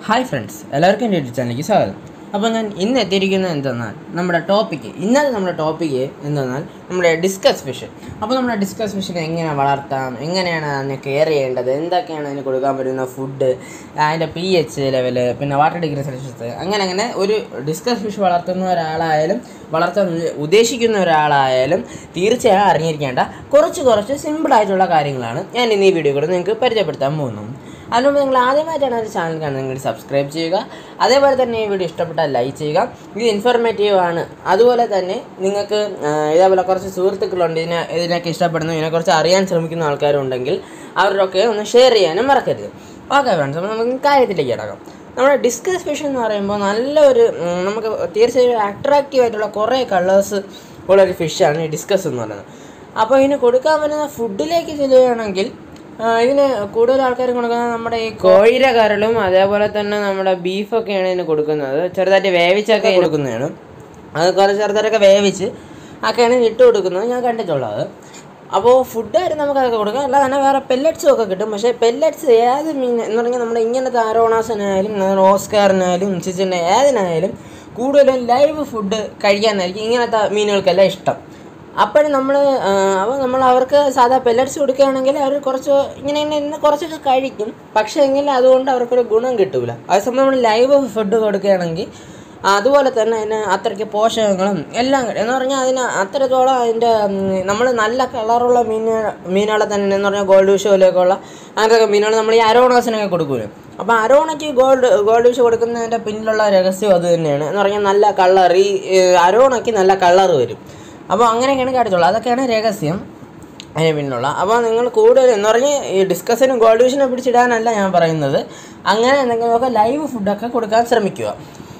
hi friends എല്ലാവർക്കും എൻ്റെ YouTube ചാനലിലേക്ക് സ്വാഗതം അപ്പോൾ ഞാൻ ഇന്ന് എത്തിയിരിക്കുന്നത് എന്തെന്നാൽ നമ്മുടെ ടോപ്പിക്ക് ഇന്നത്തെ നമ്മുടെ ടോപ്പിക്ക് എന്തെന്നാൽ നമ്മുടെ ഡിസ്കസ് ഫിഷ് അപ്പോൾ നമ്മുടെ ഡിസ്കസ് ഫിഷിനെ എങ്ങനെ വളർത്താം എങ്ങനെയാണ് അതിനെ കെയർ ചെയ്യേണ്ടത് എന്തൊക്കെയാണ് അതിന് കൊടുക്കാൻ പറ്റുന്ന ഫുഡ് അതിൻ്റെ പി എച്ച് ലെവല് പിന്നെ വാട്ടർ ഡിഗ്രി സെൽഷ്യസ് അങ്ങനെ അങ്ങനെ ഒരു ഡിസ്കസ് ഫിഷ് വളർത്തുന്ന ഒരാളായാലും വളർത്താൻ ഉദ്ദേശിക്കുന്ന ഒരാളായാലും തീർച്ചയായും അറിഞ്ഞിരിക്കേണ്ട കുറച്ച് കുറച്ച് സിമ്പിളായിട്ടുള്ള കാര്യങ്ങളാണ് ഞാൻ ഇന്ന് ഈ വീഡിയോ കൂടെ നിങ്ങൾക്ക് പരിചയപ്പെടുത്താൻ പോകുന്നത് അതിനുമുമ്പ് നിങ്ങൾ ആദ്യമായിട്ടാണ് ഒരു ചാനൽ കാണുന്നത് നിങ്ങൾ സബ്സ്ക്രൈബ് ചെയ്യുക അതേപോലെ തന്നെ ഈ വീഡിയോ ഇഷ്ടപ്പെട്ടാൽ ലൈക്ക് ചെയ്യുക ഇത് ഇൻഫോർമേറ്റീവ് ആണ് അതുപോലെ തന്നെ നിങ്ങൾക്ക് ആ, ഇതേപോലെ കുറച്ച് സുഹൃത്തുക്കളുണ്ട് ഇതിനെ ഇതിനൊക്കെ ഇഷ്ടപ്പെടുന്നു ഇതിനെക്കുറിച്ച് അറിയാൻ ശ്രമിക്കുന്ന ആൾക്കാരുണ്ടെങ്കിൽ അവരൊക്കെ ഒന്ന് ഷെയർ ചെയ്യാനും മറക്കരുത് ഓക്കെ ഫ്രണ്ട്സ് അപ്പോൾ നമുക്ക് കാര്യത്തിലേക്ക് കിടക്കാം നമ്മുടെ ഡിസ്കസ് ഫിഷ് എന്ന് പറയുമ്പോൾ നല്ലൊരു ഉം, നമുക്ക് തീർച്ചയായും അട്രാക്റ്റീവ് ആയിട്ടുള്ള കുറേ കളേഴ്സ് ഉള്ളൊരു ഫിഷാണ് ഈ ഡിസ്കസ് എന്ന് പറയുന്നത് അപ്പോൾ ഇതിന് കൊടുക്കാൻ പറ്റുന്ന ഫുഡിലേക്ക് ചെല്ലുകയാണെങ്കിൽ ആ, ഇതിന് കൂടുതൽ ആൾക്കാർ കൊടുക്കുന്നത് നമ്മുടെ ഈ കോഴിര കരളും അതേപോലെ തന്നെ നമ്മുടെ ബീഫൊക്കെയാണ് ഇതിന് കൊടുക്കുന്നത് ചെറുതായിട്ട് വേവിച്ചൊക്കെ ഇതിന് കൊടുക്കുന്നതാണ് അത് കുറച്ച് ചെറുതായിട്ടൊക്കെ വേവിച്ച് ഒക്കെയാണ് ഇതിന് ഇട്ട് കൊടുക്കുന്നത് ഞാൻ കണ്ടിട്ടുള്ളത് അപ്പോൾ ഫുഡായിട്ട് നമുക്ക് അതൊക്കെ കൊടുക്കാം അല്ലാതെ തന്നെ വേറെ പെല്ലറ്റ്സും ഒക്കെ കിട്ടും പക്ഷേ പെല്ലറ്റ്സ് ഏത് മീൻ എന്ന് പറഞ്ഞാൽ നമ്മുടെ ഇങ്ങനത്തെ ആരോണാസിനായാലും ഓസ്കാറിനായാലും ചിച്ചിൻ്റെ ഏതിനായാലും കൂടുതലും ലൈവ് ഫുഡ് കഴിക്കാനായിരിക്കും ഇങ്ങനത്തെ മീനുകൾക്കെല്ലാം ഇഷ്ടം അപ്പോഴും നമ്മൾ അപ്പോൾ നമ്മൾ അവർക്ക് സാധാ പെല്ലറ്റ്സ് കൊടുക്കുകയാണെങ്കിൽ അവർ കുറച്ച് ഇങ്ങനെ ഇങ്ങനെ ഇന്ന് കുറച്ചൊക്കെ കഴിക്കും പക്ഷേ എങ്കിൽ അതുകൊണ്ട് അവർക്കൊരു ഗുണം കിട്ടൂല അതേസമയം നമ്മൾ ലൈവ് ഫുഡ് കൊടുക്കുകയാണെങ്കിൽ അതുപോലെ തന്നെ അതിന് അത്രയ്ക്ക് പോഷകങ്ങളും എല്ലാം കിട്ടും എന്ന് പറഞ്ഞാൽ അതിന് അത്രത്തോളം അതിൻ്റെ നമ്മൾ നല്ല കളറുള്ള മീൻ മീനുകളെ തന്നെ എന്ന് പറഞ്ഞാൽ ഗോൾഡ് ഫിഷ് പോലെയൊക്കെയുള്ള അങ്ങനത്തെ മീനുകൾ നമ്മൾ ഈ അരോണാസിനൊക്കെ കൊടുക്കൂലേ അപ്പോൾ അരോണയ്ക്ക് ഗോൾഡ് ഗോൾഡ് ഫിഷ് കൊടുക്കുന്നതിൻ്റെ പിന്നിലുള്ള രഹസ്യം അത് തന്നെയാണ് എന്ന് പറഞ്ഞാൽ നല്ല കളർ ഈ ഏഹ്, അരോണയ്ക്ക് നല്ല കളർ വരും അപ്പോൾ അങ്ങനെയൊക്കെയാണ് കാണിച്ചുള്ളത് അതൊക്കെയാണ് രഹസ്യം അതിന് പിന്നിലുള്ള അപ്പോൾ നിങ്ങൾ കൂടുതൽ എന്ന് പറഞ്ഞ് ഈ ഡിസ്കസിനും ഗോൾഡ് ഫിഷിനെ പിടിച്ചിടാനല്ല ഞാൻ പറയുന്നത് അങ്ങനെ എന്തെങ്കിലുമൊക്കെ ലൈവ് ഫുഡൊക്കെ കൊടുക്കാൻ ശ്രമിക്കുക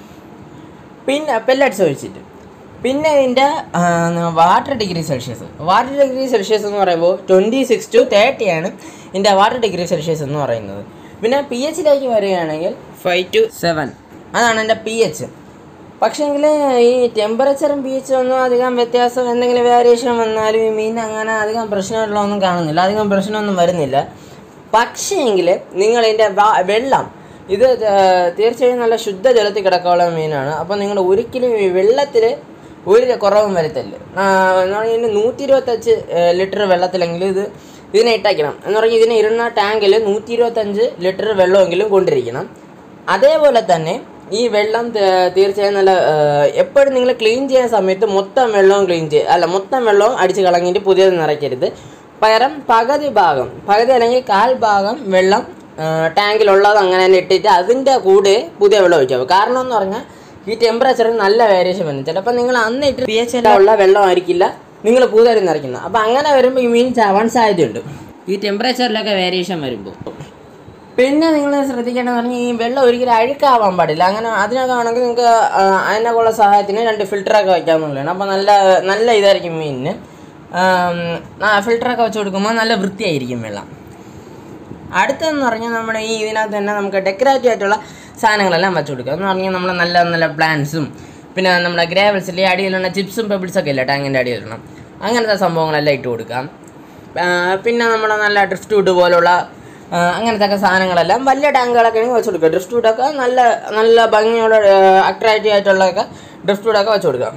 പിന്നെ പെല്ലറ്റ്സ് ഒഴിച്ചിട്ട് പിന്നെ ഇതിൻ്റെ water degree Celsius water degree Celsius എന്ന് പറയുമ്പോൾ ട്വൻറ്റി സിക്സ് ടു തേർട്ടി ആണ് ഇതിൻ്റെ വാട്ടർ ഡിഗ്രി സെൽഷ്യസ് എന്ന് പറയുന്നത് പിന്നെ പി എച്ചിലേക്ക് വരികയാണെങ്കിൽ ഫൈവ് ടു സെവൻ അതാണ് എൻ്റെ പി എച്ച് പക്ഷേങ്കിൽ ഈ ടെമ്പറേച്ചറും പി എച്ചും ഒന്നും അധികം വ്യത്യാസം എന്തെങ്കിലും വേരിയേഷൻ വന്നാലും ഈ മീൻ അങ്ങനെ അധികം പ്രശ്നമുള്ളതൊന്നും കാണുന്നില്ല അധികം പ്രശ്നമൊന്നും വരുന്നില്ല പക്ഷേങ്കിൽ നിങ്ങൾ ഇതിൻ്റെ വെള്ളം ഇത് ഏർ, തീർച്ചയായും നല്ല ശുദ്ധജലത്തിൽ കിടക്കാനുള്ള മീനാണ് അപ്പോൾ നിങ്ങൾ ഒരിക്കലും ഈ വെള്ളത്തിൽ ഒരു കുറവും വരുത്തല്ല ആ, എന്ന് പറഞ്ഞാൽ ഇതിന് നൂറ്റി ഇരുപത്തഞ്ച് ലിറ്റർ വെള്ളത്തിലെങ്കിലും ഇത് ഇതിനെ ഇട്ടയ്ക്കണം എന്ന് പറഞ്ഞാൽ ഇതിനെ ഇരുന്ന ടാങ്കിൽ നൂറ്റി ഇരുപത്തഞ്ച് ലിറ്റർ വെള്ളമെങ്കിലും കൊണ്ടിരിക്കണം അതേപോലെ തന്നെ ഈ വെള്ളം ത- തീർച്ചയായും നല്ല എപ്പോഴും നിങ്ങൾ ക്ലീൻ ചെയ്യുന്ന സമയത്ത് മൊത്തം വെള്ളവും ക്ലീൻ ചെയ്യുക അല്ല മൊത്തം വെള്ളവും അടിച്ച് കളഞ്ഞിട്ട് പുതിയത് നിറയ്ക്കരുത് പകരം പകുതി ഭാഗം പകുതി അല്ലെങ്കിൽ കാൽ ഭാഗം വെള്ളം ആ, ടാങ്കിലുള്ളത് അങ്ങനെ തന്നെ ഇട്ടിട്ട് അതിൻ്റെ കൂടെ പുതിയ വെള്ളം ഒഴിക്കുക കാരണം എന്ന് പറഞ്ഞാൽ ഈ ടെമ്പറേച്ചറിൽ നല്ല വേരിയേഷൻ വരും ചിലപ്പോൾ നിങ്ങൾ അന്ന് ഇട്ട് പി എച്ച് ഉള്ള വെള്ളമായിരിക്കില്ല നിങ്ങൾ പുതിയത് നിറയ്ക്കുന്നത് അപ്പോൾ അങ്ങനെ വരുമ്പോൾ ഈ മീൻ ചാവാൻ സാധ്യതയുണ്ട് ഈ ടെമ്പറേച്ചറിലൊക്കെ വേരിയേഷൻ വരുമ്പോൾ പിന്നെ നിങ്ങൾ ശ്രദ്ധിക്കേണ്ടതെന്ന് പറഞ്ഞാൽ ഈ വെള്ളം ഒരിക്കലും അഴുക്കാവാൻ പാടില്ല അങ്ങനെ അതിനൊക്കെ ആണെങ്കിൽ നിങ്ങൾക്ക് ആ, അതിനൊക്കെയുള്ള സഹായത്തിന് രണ്ട് ഫിൽറ്ററൊക്കെ വയ്ക്കാമെന്നുള്ളതാണ് അപ്പോൾ നല്ല നല്ല ഇതായിരിക്കും മീനിന് ഫിൽറ്ററൊക്കെ വെച്ച് കൊടുക്കുമ്പോൾ നല്ല വൃത്തിയായിരിക്കും വെള്ളം അടുത്തതെന്ന് പറഞ്ഞാൽ നമ്മുടെ ഈ ഇതിനകത്ത് തന്നെ നമുക്ക് ഡെക്കറേറ്റീവ് ആയിട്ടുള്ള സാധനങ്ങളെല്ലാം വെച്ച് കൊടുക്കുക എന്ന് പറഞ്ഞാൽ നമ്മൾ നല്ല നല്ല പ്ലാന്റ്സും പിന്നെ നമ്മുടെ ഗ്രേവൽസിൽ അടിയിലുള്ള ചിപ്സും പെബിൾസൊക്കെ ഇല്ല ടാങ്കിൻ്റെ അടിയിലിടണം അങ്ങനത്തെ സംഭവങ്ങളെല്ലാം ഇട്ട് കൊടുക്കാം ആ, പിന്നെ നമ്മുടെ നല്ല ഡ്രിഫ്റ്റ് വുഡ് പോലുള്ള ആ, അങ്ങനത്തെ ഒക്കെ സാധനങ്ങളെല്ലാം വലിയ ടാങ്കുകളൊക്കെ ആണെങ്കിൽ വെച്ച് കൊടുക്കുക ഡ്രിഫ്റ്റ് വുഡൊക്കെ നല്ല നല്ല ഭംഗിയുള്ള അട്രാക്റ്റീവ് ആയിട്ടുള്ളതൊക്കെ ഡ്രിഫ്റ്റ് വുഡൊക്കെ വെച്ച് കൊടുക്കാം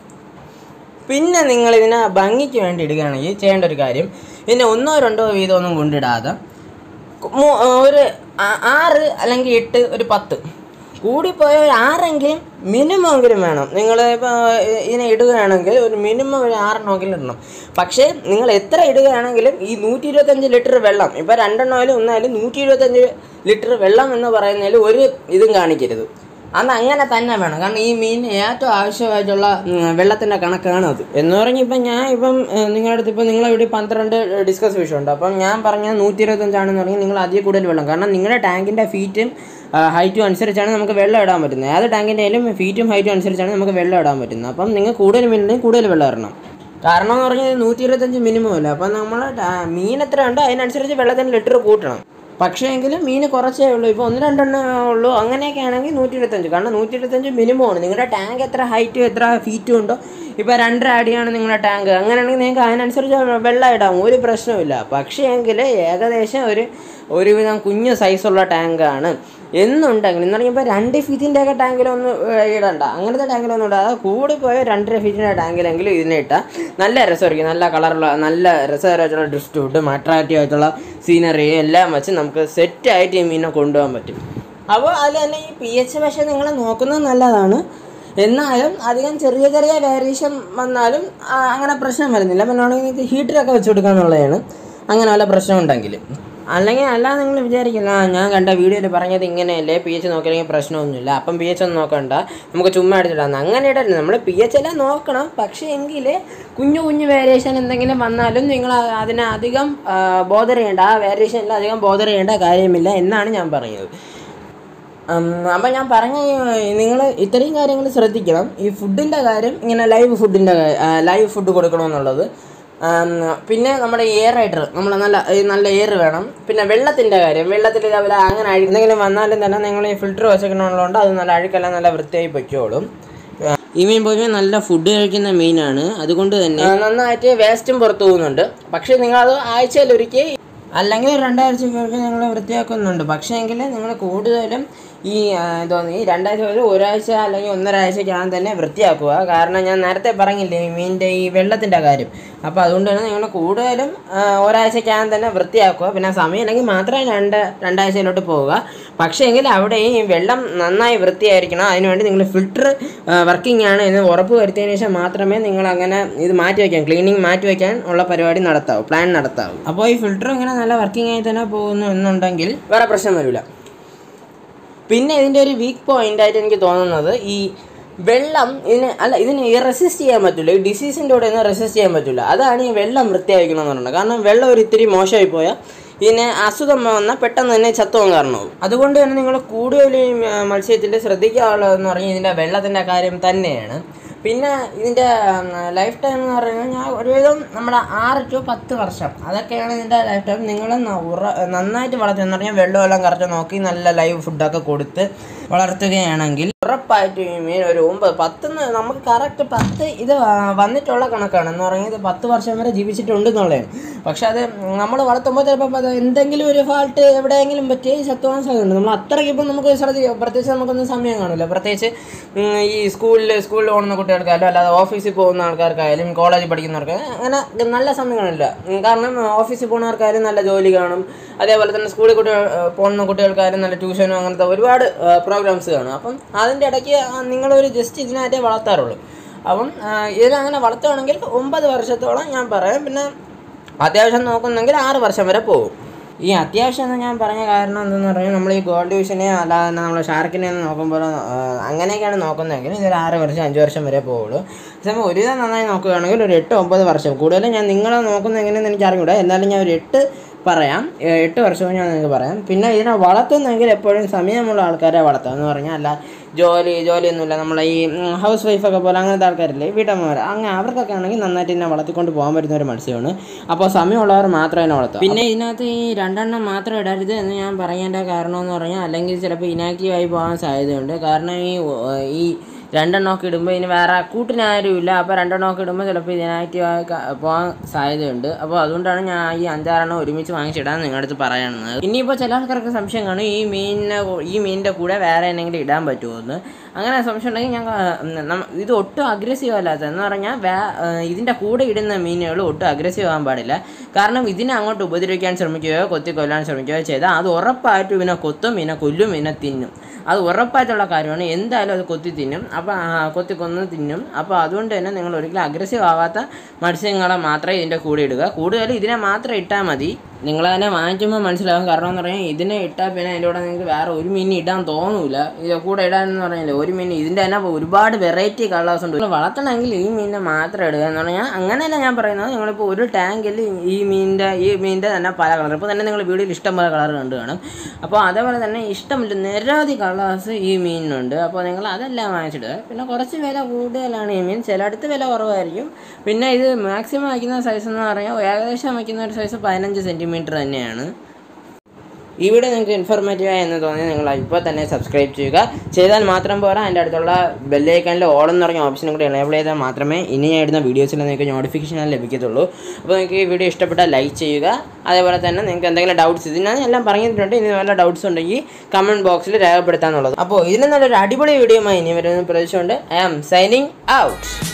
പിന്നെ നിങ്ങൾ ഇതിനെ ഭംഗിക്ക് വേണ്ടി ഇടുകയാണെങ്കിൽ ചെയ്യേണ്ട ഒരു കാര്യം ഇതിനെ ഒന്നോ രണ്ടോ വീതം ഒന്നും കൊണ്ടിടാതെ മൂ- ഒരു ആ- ആറ് അല്ലെങ്കിൽ എട്ട് ഒരു പത്ത് കൂടിപ്പോയ ഒരു ആറെങ്കിലും മിനിമം എങ്കിലും വേണം നിങ്ങൾ ഇപ്പോൾ ഇതിനെ ഇടുകയാണെങ്കിൽ ഒരു മിനിമം ഒരു ആറെണ്ണമെങ്കിലും ഇടണം പക്ഷേ നിങ്ങൾ എത്ര ഇടുകയാണെങ്കിലും ഈ നൂറ്റി ഇരുപത്തഞ്ച് ലിറ്റർ വെള്ളം ഇപ്പോൾ രണ്ടെണ്ണമായാലും ഒന്നായാലും നൂറ്റി ഇരുപത്തഞ്ച് ലിറ്റർ വെള്ളം എന്ന് പറയുന്നതിൽ ഒരു ഇതും കാണിക്കരുത് അത് അങ്ങനെ തന്നെ വേണം കാരണം ഈ മീനിന് ഏറ്റവും ആവശ്യമായിട്ടുള്ള വെള്ളത്തിൻ്റെ കണക്കാണ് അത് എന്ന് പറഞ്ഞാൽ ഇപ്പം ഞാൻ ഇപ്പം ഏഹ്, നിങ്ങളുടെ അടുത്ത് ഇപ്പം നിങ്ങളെ ഇവിടെ പന്ത്രണ്ട് ഡിസ്കസ് വിഷയമുണ്ട് അപ്പം ഞാൻ പറഞ്ഞ നൂറ്റി ഇരുപത്തഞ്ചാണെന്ന് പറഞ്ഞാൽ നിങ്ങൾ അതിൽ കൂടുതൽ വെള്ളം കാരണം നിങ്ങളുടെ ടാങ്കിൻ്റെ ഫീറ്റും ഹൈറ്റും അനുസരിച്ചാണ് നമുക്ക് വെള്ളം ഇടാൻ പറ്റുന്നത് ഏത് ടാങ്കിൻ്റെ ആയാലും ഫീറ്റും ഹൈറ്റും അനുസരിച്ചാണ് നമുക്ക് വെള്ളം ഇടാൻ പറ്റുന്നത് അപ്പം നിങ്ങൾ കൂടുതൽ മീനിനെയും കൂടുതൽ വെള്ളം ഇടണം കാരണം എന്ന് പറഞ്ഞാൽ നൂറ്റി ഇരുപത്തഞ്ച് മിനിമം അല്ല അപ്പം നമ്മൾ മീൻ എത്ര ഉണ്ട് അതിനനുസരിച്ച് വെള്ളത്തിന് ലിറ്റർ കൂട്ടണം പക്ഷേ എങ്കിലും മീൻ കുറച്ചേ ഉള്ളൂ ഇപ്പോൾ ഒന്ന് രണ്ടെണ്ണേ ഉള്ളൂ അങ്ങനെയൊക്കെ ആണെങ്കിൽ നൂറ്റി ഇരുപത്തഞ്ച് കാരണം നൂറ്റി ഇരുപത്തഞ്ച് മിനിമം ആണ് നിങ്ങളുടെ ടാങ്ക് എത്ര ഹൈറ്റും എത്ര ഫീറ്റും ഉണ്ടോ ഇപ്പോൾ രണ്ടര അടിയാണ് നിങ്ങളുടെ ടാങ്ക് അങ്ങനെയാണെങ്കിൽ നിങ്ങൾക്ക് അതിനനുസരിച്ച് വെള്ളം ഇടാം ഒരു പ്രശ്നവുമില്ല പക്ഷേ എങ്കിൽ ഏകദേശം ഒരു ഒരുവിധം കുഞ്ഞ് സൈസുള്ള ടാങ്കാണ് എന്നുണ്ടെങ്കിൽ എന്ന് പറയുമ്പോൾ രണ്ട് ഫീറ്റിൻ്റെ ഒക്കെ ടാങ്കിലൊന്നും ഏഹ്, ഇടണ്ട അങ്ങനത്തെ ടാങ്കിലൊന്നും ഇടാതെ കൂടി പോയ രണ്ടര ഫീറ്റിൻ്റെ ടാങ്കിലെങ്കിലും ഇതിനെ ഇട്ടാൽ നല്ല രസമായിരിക്കും നല്ല കളറുള്ള നല്ല രസകരമായിട്ടുള്ള ഡ്രിഫ്റ്റ് അട്രാക്റ്റീവ് ആയിട്ടുള്ള സീനറി എല്ലാം വെച്ച് നമുക്ക് സെറ്റായിട്ട് ഈ മീനിനെ കൊണ്ടുപോകാൻ പറ്റും അപ്പോൾ അതിൽ തന്നെ ഈ പി എച്ച് പക്ഷേ നിങ്ങൾ നോക്കുന്നത് നല്ലതാണ് എന്നാലും അധികം ചെറിയ ചെറിയ വേരിയേഷൻ വന്നാലും ആ, അങ്ങനെ പ്രശ്നം വരുന്നില്ല പിന്നെ വേണമെങ്കിൽ ഹീറ്ററൊക്കെ വെച്ച് കൊടുക്കാന്നുള്ളതാണ് അങ്ങനെ വല്ല പ്രശ്നം ഉണ്ടെങ്കിൽ അല്ലെങ്കിൽ അല്ലാതെ നിങ്ങൾ വിചാരിക്കില്ല "ആ, ഞാൻ കണ്ട വീഡിയോയിൽ പറഞ്ഞത് ഇങ്ങനെയല്ലേ പി എച്ച് നോക്കിയില്ലെങ്കിൽ പ്രശ്നമൊന്നുമില്ല അപ്പം പി എച്ച് ഒന്നും നോക്കണ്ട നമുക്ക് ചുമ്മാ അടിച്ചിടാം അങ്ങനെ ഇടരുത് നമ്മൾ പി എച്ച് എല്ലാം നോക്കണം പക്ഷേ എങ്കിൽ കുഞ്ഞു കുഞ്ഞു വേരിയേഷൻ എന്തെങ്കിലും വന്നാലും നിങ്ങൾ അ- അതിനെ അധികം ബോധർ ചെയ്യേണ്ട ആ വേരിയേഷനിൽ അധികം ബോധർ ചെയ്യേണ്ട കാര്യമില്ല എന്നാണ് ഞാൻ പറയുന്നത് അപ്പം ഞാൻ പറഞ്ഞ നിങ്ങൾ ഇത്രയും കാര്യങ്ങൾ ശ്രദ്ധിക്കണം ഈ ഫുഡിൻ്റെ കാര്യം ഇങ്ങനെ ലൈവ് ഫുഡിൻ്റെ ലൈവ് ഫുഡ് കൊടുക്കണമെന്നുള്ളത് ഉം, പിന്നെ നമ്മുടെ എയർ റൈഡർ നമ്മൾ നല്ല ഈ നല്ല എയർ വേണം പിന്നെ വെള്ളത്തിൻ്റെ കാര്യം വെള്ളത്തിൽ ഇതേപോലെ അങ്ങനെ അഴി എന്തെങ്കിലും വന്നാലും തന്നെ നിങ്ങൾ ഈ ഫിൽറ്റർ വെച്ചേക്കണമുള്ളതുകൊണ്ട് അത് നല്ല അഴുക്കെല്ലാം നല്ല വൃത്തിയായി പൊയ്ക്കോളും ഈ മീൻ പൊതുവെ നല്ല ഫുഡ് കഴിക്കുന്ന മീനാണ് അതുകൊണ്ട് തന്നെ നന്നായിട്ട് വേസ്റ്റും പുറത്തു പോകുന്നുണ്ട് പക്ഷേ നിങ്ങളത് ആഴ്ചയിലൊരിക്കൽ അല്ലെങ്കിൽ ഒരു രണ്ടാഴ്ചക്കൊക്കെ നിങ്ങൾ വൃത്തിയാക്കുന്നുണ്ട് പക്ഷേ എങ്കിൽ നിങ്ങൾ കൂടുതലും ഈ ആ, എന്തോന്ന് ഈ രണ്ടാഴ്ച മുതൽ ഒരാഴ്ച അല്ലെങ്കിൽ ഒന്നരാഴ്ചക്കകം തന്നെ വൃത്തിയാക്കുക കാരണം ഞാൻ നേരത്തെ പറഞ്ഞില്ലേ ഈ മീനിൻ്റെ ഈ വെള്ളത്തിൻ്റെ കാര്യം അപ്പോൾ അതുകൊണ്ട് തന്നെ നിങ്ങൾ കൂടുതലും ആ, ഒരാഴ്ചക്കകം തന്നെ വൃത്തിയാക്കുക പിന്നെ സമയമില്ലെങ്കിൽ മാത്രമേ രണ്ട് രണ്ടാഴ്ചയിലോട്ട് പോവുക പക്ഷേ എങ്കിൽ അവിടെ ഈ വെള്ളം നന്നായി വൃത്തിയായിരിക്കണം അതിനുവേണ്ടി നിങ്ങൾ ഫിൽറ്റർ വർക്കിംഗ് ആണ് എന്ന് ഉറപ്പ് വരുത്തിയതിന് ശേഷം മാത്രമേ നിങ്ങൾ അങ്ങനെ ഇത് മാറ്റി വയ്ക്കാൻ ക്ലീനിങ് മാറ്റി വയ്ക്കാൻ ഉള്ള പരിപാടി നടത്താവൂ പ്ലാൻ നടത്താവൂ അപ്പോൾ ഈ ഫിൽറ്റർ ഇങ്ങനെ നല്ല വർക്കിംഗ് ആയി തന്നെ പോകുന്നു എന്നുണ്ടെങ്കിൽ വേറെ പ്രശ്നം വരില്ല പിന്നെ ഇതിൻ്റെ ഒരു വീക്ക് പോയിന്റ് ആയിട്ട് എനിക്ക് തോന്നുന്നത് ഈ വെള്ളം ഇതിന് അല്ല ഇതിന് റെസിസ്റ്റ് ചെയ്യാൻ പറ്റില്ല ഈ ഡിസീസിൻ്റെ കൂടെ ഒന്നും റെസിസ്റ്റ് ചെയ്യാൻ പറ്റില്ല അതാണ് ഈ വെള്ളം വൃത്തിയായിരിക്കണം എന്ന് പറയുന്നത് കാരണം വെള്ളം ഒരു ഇത്തിരി മോശമായി പോയാൽ ഇതിന് അസുഖം വന്നാൽ പെട്ടെന്ന് തന്നെ ചത്തുവാൻ കാരണമാവും അതുകൊണ്ട് തന്നെ നിങ്ങൾ കൂടുതൽ ഈ മത്സ്യത്തിൽ ശ്രദ്ധിക്കാനുള്ളതെന്ന് പറഞ്ഞാൽ ഇതിൻ്റെ വെള്ളത്തിൻ്റെ കാര്യം തന്നെയാണ് പിന്നെ ഇതിൻ്റെ ലൈഫ് ടൈം എന്ന് പറയുന്നത് ഞാൻ ഒരുവിധം നമ്മുടെ ആറ് ടു പത്ത് വർഷം അതൊക്കെയാണ് ഇതിൻ്റെ ലൈഫ് ടൈം നിങ്ങൾ ഉറ നന്നായിട്ട് വളർത്തുക എന്ന് പറഞ്ഞാൽ വെള്ളമെല്ലാം കറക്റ്റ് നോക്കി നല്ല ലൈവ് ഫുഡൊക്കെ കൊടുത്ത് വളർത്തുകയാണെങ്കിൽ ഉറപ്പായിട്ടും ഈ മീൻ ഒരു ഒമ്പത് പത്തുന്ന് നമുക്ക് കറക്റ്റ് പത്ത് ഇത് വ- വന്നിട്ടുള്ള കണക്കാണ് എന്ന് പറയുന്നത് ഇത് പത്ത് വർഷം വരെ ജീവിച്ചിട്ടുണ്ട് എന്നുള്ളതാണ് പക്ഷെ അത് നമ്മൾ വളർത്തുമ്പോൾ ചിലപ്പോൾ അത് എന്തെങ്കിലും ഒരു ഫാൾട്ട് എവിടെയെങ്കിലും പറ്റി ചത്തുവാൻ സാധ്യതയുണ്ട് നമ്മൾ അത്രയ്ക്ക് ഇപ്പം നമുക്ക് ശ്രദ്ധിക്കാം പ്രത്യേകിച്ച് നമുക്കൊന്നും സമയം കാണില്ല പ്രത്യേകിച്ച് ഉം, ഈ സ്കൂളിൽ സ്കൂളിൽ പോകുന്ന കുട്ടികൾക്കായാലും അല്ലാതെ ഓഫീസിൽ പോകുന്ന ആൾക്കാർക്കായാലും കോളേജിൽ പഠിക്കുന്നവർക്ക് അങ്ങനെ നല്ല സമയം കാണില്ല ഉം, കാരണം ഓഫീസിൽ പോകുന്നവർക്കായാലും നല്ല ജോലി കാണും അതേപോലെ തന്നെ സ്കൂളിൽ കുട്ടികൾ പോകുന്ന കുട്ടികൾക്കായാലും നല്ല ട്യൂഷനും അങ്ങനത്തെ ഒരുപാട് പ്രോഗ്രാംസ് കാണും അപ്പം അതിൻ്റെ ഇടയ്ക്ക് ആ നിങ്ങളൊരു ജസ്റ്റ് ഇതിനായിട്ടേ വളർത്താറുള്ളൂ അപ്പം ആ, ഇതിലങ്ങനെ വളർത്തുകയാണെങ്കിൽ ഒമ്പത് വർഷത്തോളം ഞാൻ പറയാം പിന്നെ അത്യാവശ്യം നോക്കുന്നെങ്കിൽ ആറ് വർഷം വരെ പോകും ഈ അത്യാവശ്യം എന്ന് ഞാൻ പറഞ്ഞ കാരണം എന്തെന്ന് പറഞ്ഞാൽ നമ്മൾ ഈ ഗോൾഡ് ഡിവിഷനെ അല്ലാതെ തന്നെ നമ്മൾ ഷാർക്കിനെ ഒന്ന് നോക്കുമ്പോൾ ആ, അങ്ങനെയൊക്കെയാണ് നോക്കുന്നതെങ്കിൽ ഇതൊരു ആറ് വർഷം അഞ്ച് വർഷം വരെ പോകുള്ളൂ അതേസമയം ഒരുവിധം നന്നായി നോക്കുകയാണെങ്കിൽ ഒരു എട്ട് ഒമ്പത് വർഷം കൂടുതലും ഞാൻ നിങ്ങളെ നോക്കുന്നത് എങ്ങനെയെന്ന് എനിക്ക് അറിഞ്ഞൂടാ എന്നാലും ഞാൻ ഒരു എട്ട് പറയാം ഏ, എട്ട് വർഷവും ഞാൻ നിങ്ങൾക്ക് പറയാം പിന്നെ ഇതിനെ വളർത്തുന്നെങ്കിൽ എപ്പോഴും സമയമുള്ള ആൾക്കാരെ വളർത്താം എന്ന് പറഞ്ഞാൽ അല്ല ജോലി ജോലിയൊന്നുമില്ല നമ്മളെ ഈ ഉം, ഹൗസ് വൈഫൊക്കെ പോലെ അങ്ങനത്തെ ആൾക്കാരില്ലേ വീട്ടമ്മമാർ അങ്ങനെ അവർക്കൊക്കെ ആണെങ്കിൽ നന്നായിട്ട് ഇതിനെ വളർത്തിക്കൊണ്ട് പോകാൻ പറ്റുന്ന ഒരു മത്സ്യമാണ് അപ്പോൾ സമയമുള്ളവർ മാത്രം ഇതിനെ വളർത്തുക പിന്നെ ഇതിനകത്ത് ഈ രണ്ടെണ്ണം മാത്രം ഇടരുത് എന്ന് ഞാൻ പറയേണ്ട കാരണം എന്ന് പറഞ്ഞാൽ അല്ലെങ്കിൽ ചിലപ്പോൾ ഇനാക്റ്റീവായി പോകാൻ സാധ്യതയുണ്ട് കാരണം ഈ ഏർ, ഈ രണ്ടെണ്ണമൊക്കെ ഇടുമ്പോൾ ഇതിന് വേറെ കൂട്ടിനാരും ഇല്ല അപ്പോൾ രണ്ടെണ്ണമൊക്കെ ഇടുമ്പോൾ ചിലപ്പോൾ ഇതിനാക്റ്റീവായി പോകാൻ സാധ്യതയുണ്ട് അപ്പോൾ അതുകൊണ്ടാണ് ഞാൻ ഈ അഞ്ചാറെണ്ണം ഒരുമിച്ച് വാങ്ങിച്ചിടാൻ നിങ്ങളുടെ അടുത്ത് പറയുന്നത് ഇനിയിപ്പോൾ ചില ആൾക്കാർക്ക് സംശയം കാണും ഈ മീനിനെ കൂ- ഈ മീനിൻ്റെ കൂടെ വേറെ എന്തെങ്കിലും ഇടാൻ പറ്റുമോ എന്ന് അങ്ങനെ സംശയം ഉണ്ടെങ്കിൽ ഞാൻ ഉം, നമ്മ- ഇത് ഒട്ടും അഗ്രസീവ് അല്ലാത്ത എന്ന് പറഞ്ഞാൽ വേ ഇതിൻ്റെ കൂടെ ഇടുന്ന മീനുകൾ ഒട്ടും അഗ്രസീവ് ആകാൻ പാടില്ല കാരണം ഇതിനെ അങ്ങോട്ട് ഉപദ്രവിക്കാൻ ശ്രമിക്കുകയോ കൊത്തി കൊല്ലാൻ ശ്രമിക്കുകയോ ചെയ്താൽ അത് ഉറപ്പായിട്ടും ഇതിനെ കൊത്തും ഇതിനെ കൊല്ലും ഇതിനെ തിന്നും അത് ഉറപ്പായിട്ടുള്ള കാര്യമാണ് എന്തായാലും അത് കൊത്തി തിന്നും അപ്പോൾ കൊത്തി കൊന്ന് തിന്നും അപ്പോൾ അതുകൊണ്ട് തന്നെ നിങ്ങൾ ഒരിക്കലും അഗ്രസീവ് ആവാത്ത മത്സ്യങ്ങളെ മാത്രമേ ഇതിൻ്റെ കൂടെ ഇടുക കൂടുതലും ഇതിനെ മാത്രം ഇട്ടാൽ മതി നിങ്ങൾ അതിനെ വാങ്ങിക്കുമ്പോൾ മനസ്സിലാവും കാരണം എന്ന് പറഞ്ഞാൽ ഇതിനെ ഇട്ടാൽ പിന്നെ അതിൻ്റെ കൂടെ നിങ്ങൾക്ക് വേറെ ഒരു മീൻ ഇടാൻ തോന്നൂല ഇത് കൂടെ ഇടാൻ എന്ന് പറഞ്ഞാൽ ഒരു മീൻ ഇതിൻ്റെ തന്നെ ഒരുപാട് വെറൈറ്റി കളേഴ്സ് ഉണ്ട് നിങ്ങൾ വളർത്തണമെങ്കിൽ ഈ മീനിനെ മാത്രം ഇടുക എന്ന് പറഞ്ഞാൽ അങ്ങനെയല്ല ഞാൻ പറയുന്നത് നിങ്ങളിപ്പോൾ ഒരു ടാങ്കിൽ ഈ മീനിൻ്റെ ഈ മീനിൻ്റെ തന്നെ പല കളർ ഇപ്പോൾ തന്നെ നിങ്ങൾ വീഡിയോയിൽ ഇഷ്ടം പോലെ കളർ കണ്ടു കാണും അപ്പോൾ അതേപോലെ തന്നെ ഇഷ്ടമില്ല നിരവധി കളേഴ്സ് ഈ മീനിനുണ്ട് അപ്പോൾ നിങ്ങൾ അതെല്ലാം വാങ്ങിച്ചിടുക പിന്നെ കുറച്ച് വില കൂടുതലാണ് ഈ മീൻ ചിലയിടത്ത് വില കുറവായിരിക്കും പിന്നെ ഇത് മാക്സിമം വയ്ക്കുന്ന സൈസ് എന്ന് പറഞ്ഞാൽ ഏകദേശം വയ്ക്കുന്ന ഒരു സൈസ് പതിനഞ്ച് സെൻറ്റിമീറ്റർ തന്നെയാണ് ഈ വീഡിയോ നിങ്ങൾക്ക് ഇൻഫോർമേറ്റീവ് ആയി എന്ന് തോന്നി നിങ്ങൾ ഇപ്പോൾ തന്നെ സബ്സ്ക്രൈബ് ചെയ്യുക ചെയ്താൽ മാത്രം പോരാ അതിൻ്റെ അടുത്തുള്ള ബെല്ലൈക്കനിൽ ഓൾ എന്ന് പറഞ്ഞ ഓപ്ഷനും കൂടി എനേബിൾ ചെയ്താൽ മാത്രമേ ഇനി ഞാൻ ഇടുന്ന വീഡിയോസിൽ നിങ്ങൾക്ക് നോട്ടിഫിക്കേഷൻ ലഭിക്കത്തുള്ളൂ അപ്പോൾ നിങ്ങൾക്ക് ഈ വീഡിയോ ഇഷ്ടപ്പെട്ടാൽ ലൈക്ക് ചെയ്യുക അതേപോലെ തന്നെ നിങ്ങൾക്ക് എന്തെങ്കിലും ഡൗട്ട്സ് ഇതിനാണ് എല്ലാം പറഞ്ഞിട്ടുണ്ട് ഇനി വല്ല ഡൗട്ട്സ് ഉണ്ടെങ്കിൽ കമൻറ്റ് ബോക്സിൽ രേഖപ്പെടുത്താന്നുള്ളത് അപ്പോൾ ഇതിന് നല്ലൊരു അടിപൊളി വീഡിയോയുമായി ഇനി വരുന്ന പ്രതീക്ഷയുണ്ട് ഐ ആം സൈനിങ് ഔട്ട്